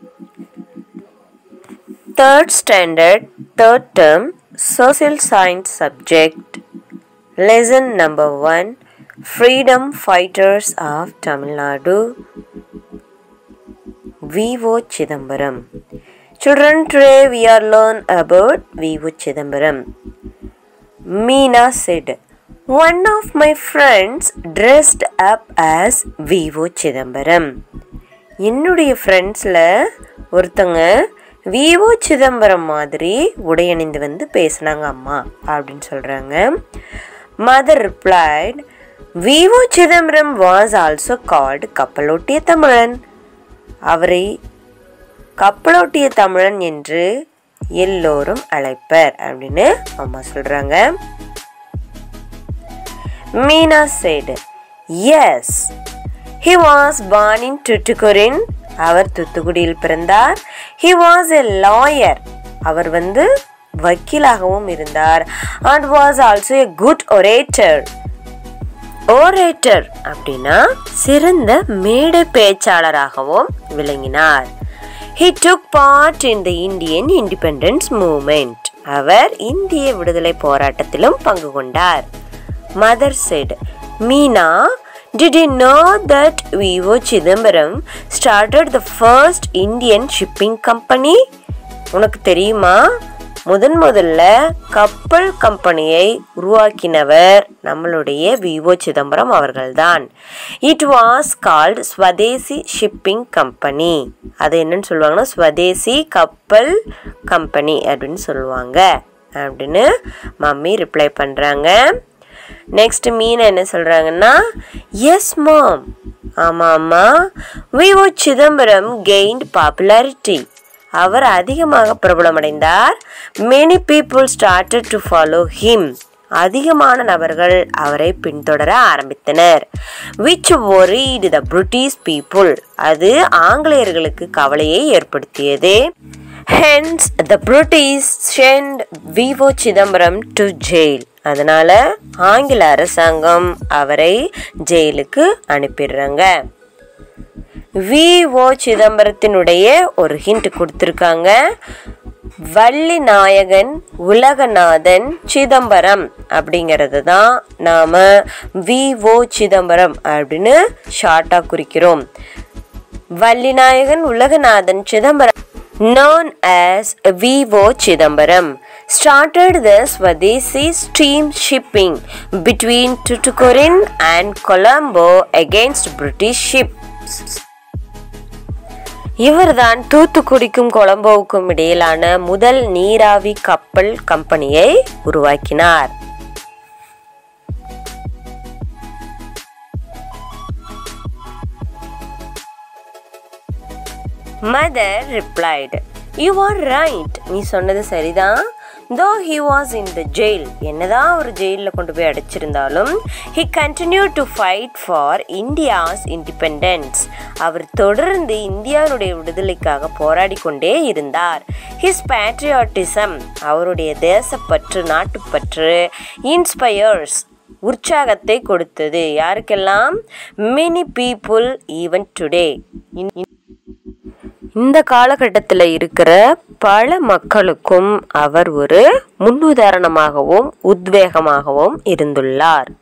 Third standard, third term, social science subject, lesson number one, freedom fighters of Tamil Nadu, V.O. Chidambaram. Children, today we are learn about V.O. Chidambaram. Meena said, One of my friends dressed up as V.O. Chidambaram. என்னுடைய ஃப்ரெண்ட்ஸில் ஒருத்தங்க Vivo Chidambaram மாதிரி உடையணிந்து வந்து பேசுனாங்க அம்மா அப்படின்னு சொல்கிறாங்க mother replied V O Chidambaram was also called கப்பலோட்டிய தமிழன் அவரை கப்பலோட்டிய தமிழன் என்று எல்லோரும் அழைப்பர் அப்படின்னு அம்மா சொல்கிறாங்க Meena said yes he was born in Tuticorin அவர் தூத்துக்குடியில் பிறந்தார் ஹி வாஸ் எ லாயர் அவர் வந்து வக்கீலாகவும் இருந்தார் and was also a good orator orator அப்படின்னா சிறந்த மேடை பேச்சாளராகவும் விளங்கினார் he took part in the Indian independence movement அவர் இந்திய விடுதலை போராட்டத்திலும் பங்கு கொண்டார் mother said Meena Did you know that V.O. Chidambaram started the first Indian shipping company? உனக்கு தெரியுமா முதன் முதல்ல கப்பல் கம்பெனியை உருவாக்கினவர் நம்மளுடைய விவோ சிதம்பரம் அவர்கள்தான் it was called Swadeshi shipping company அது என்னன்னு சொல்லுவாங்கன்னா ஸ்வதேசி கப்பல் கம்பெனி அப்படின்னு சொல்லுவாங்க அப்படின்னு மம்மி ரிப்ளை பண்ணுறாங்க நெக்ஸ்ட் மீன் என்ன சொல்கிறாங்கன்னா எஸ் மாம் ஆமாம் அம்மா விவோ சிதம்பரம் கெயின்ட் பாப்புலாரிட்டி அவர் அதிகமாக பிரபலமடைந்தார் many people started to follow him அதிகமான நபர்கள் அவரை பின்தொடர ஆரம்பித்தனர் which worried the British people அது ஆங்கிலேயர்களுக்கு கவலையை ஏற்படுத்தியது hence the British sent V O Chidambaram to jail அதனால ஆங்கில அரசாங்கம் அவரை ஜெயிலுக்கு அனுப்பிடுறாங்க வி ஓ சிதம்பரத்தினுடைய ஒரு ஹிண்ட் கொடுத்துருக்காங்க வள்ளி நாயகன் உலகநாதன் சிதம்பரம் அப்படிங்கிறது தான் நாம் வி ஓ சிதம்பரம் அப்படின்னு ஷார்ட்டாக குறிக்கிறோம் வள்ளிநாயகன் Ulaganathan Chidambaram known as V.O. Chidambaram, started the Swadeshi steam shipping between Tuticorin and Colombo against British ships. இவர்தான் தூத்துக்குடிக்கும் கொலம்போவுக்கும் இடையிலான முதல் நீராவி கப்பல் கம்பெனியை உருவாக்கினார் mother replied you are right நீ சொன்னது சரிதான் though he was in the jail என்னதான் அவர் ஜெயிலில் கொண்டு போய் அடைச்சிருந்தாலும் he continue to fight for India's independence அவர் தொடர்ந்து இந்தியாவுடைய விடுதலைக்காக போராடி கொண்டே இருந்தார் ஹிஸ் பேட்ரியாட்டிசம் அவருடைய தேசப்பற்று நாட்டுப்பற்று இன்ஸ்பயர்ஸ் உற்சாகத்தை கொடுத்தது யாருக்கெல்லாம் மெனி பீப்புள் ஈவன் டுடே இந்த காலகட்டத்தில் இருக்கிற பல மக்களுக்கும் அவர் ஒரு முன்னுதாரணமாகவும் உத்வேகமாகவும் இருந்துள்ளார்